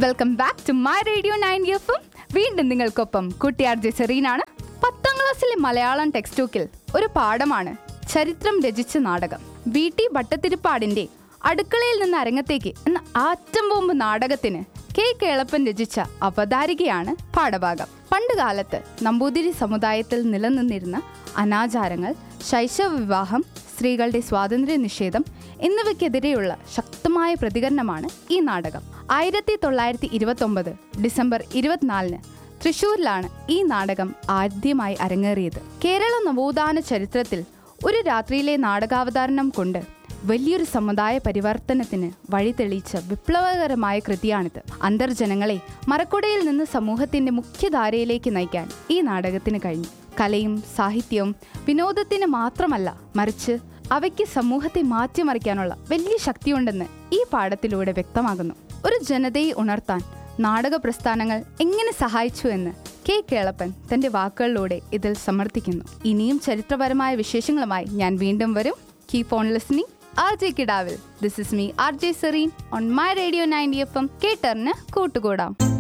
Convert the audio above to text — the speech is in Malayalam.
welcome back to my radio nine എഫും വീണ്ടും നിങ്ങൾക്കൊപ്പം കുട്ടിയാർ ജെ സെറീനാണ് പത്താം ക്ലാസ്സിലെ മലയാളം ടെക്സ്റ്റ് ബുക്കിൽ ഒരു പാഠമാണ് ചരിത്രം രചിച്ച നാടകം വി ടി ഭട്ടത്തിരിപ്പാടിന്റെ അടുക്കളയിൽ നിന്ന് അരങ്ങത്തേക്ക് എന്ന ആറ്റം ബോംബ് നാടകത്തിന് കെ കേളപ്പൻ രചിച്ച അവതാരികയാണ് പാഠഭാഗം പണ്ടുകാലത്ത് നമ്പൂതിരി സമുദായത്തിൽ നിലനിന്നിരുന്ന അനാചാരങ്ങൾ ശൈശവ വിവാഹം സ്ത്രീകളുടെ സ്വാതന്ത്ര്യ നിഷേധം എന്നിവയ്ക്കെതിരെയുള്ള ശക്തമായ പ്രതികരണമാണ് ഈ നാടകം ആയിരത്തി തൊള്ളായിരത്തി ഇരുപത്തി ഒമ്പത് ഡിസംബർ ഇരുപത്തിനാലിന് തൃശൂരിലാണ് ഈ നാടകം ആദ്യമായി അരങ്ങേറിയത് കേരള നവോത്ഥാന ചരിത്രത്തിൽ ഒരു രാത്രിയിലെ നാടകാവതരണം കൊണ്ട് വലിയൊരു സമുദായ പരിവർത്തനത്തിന് വഴി തെളിയിച്ച വിപ്ലവകരമായ കൃതിയാണിത് അന്തർജനങ്ങളെ മറക്കുടയിൽ നിന്ന് സമൂഹത്തിന്റെ മുഖ്യധാരയിലേക്ക് നയിക്കാൻ ഈ നാടകത്തിന് കഴിഞ്ഞു കലയും സാഹിത്യവും വിനോദത്തിന് മാത്രമല്ല മറിച്ച് അവയ്ക്ക് സമൂഹത്തെ മാറ്റിമറിക്കാനുള്ള വലിയ ശക്തിയുണ്ടെന്ന് ഈ പാഠത്തിലൂടെ വ്യക്തമാകുന്നു ഒരു ജനതയെ ഉണർത്താൻ നാടക പ്രസ്ഥാനങ്ങൾ എങ്ങനെ സഹായിച്ചു എന്ന് കെ കേളപ്പൻ തന്റെ വാക്കുകളിലൂടെ ഇതിൽ സമർത്ഥിക്കുന്നു ഇനിയും ചരിത്രപരമായ വിശേഷങ്ങളുമായി ഞാൻ വീണ്ടും വരും keep on listening R J കിടാവിൽ this is me R J Sereen on my radio ninety F M കേട്ടറിന് കൂട്ടുകൂടാം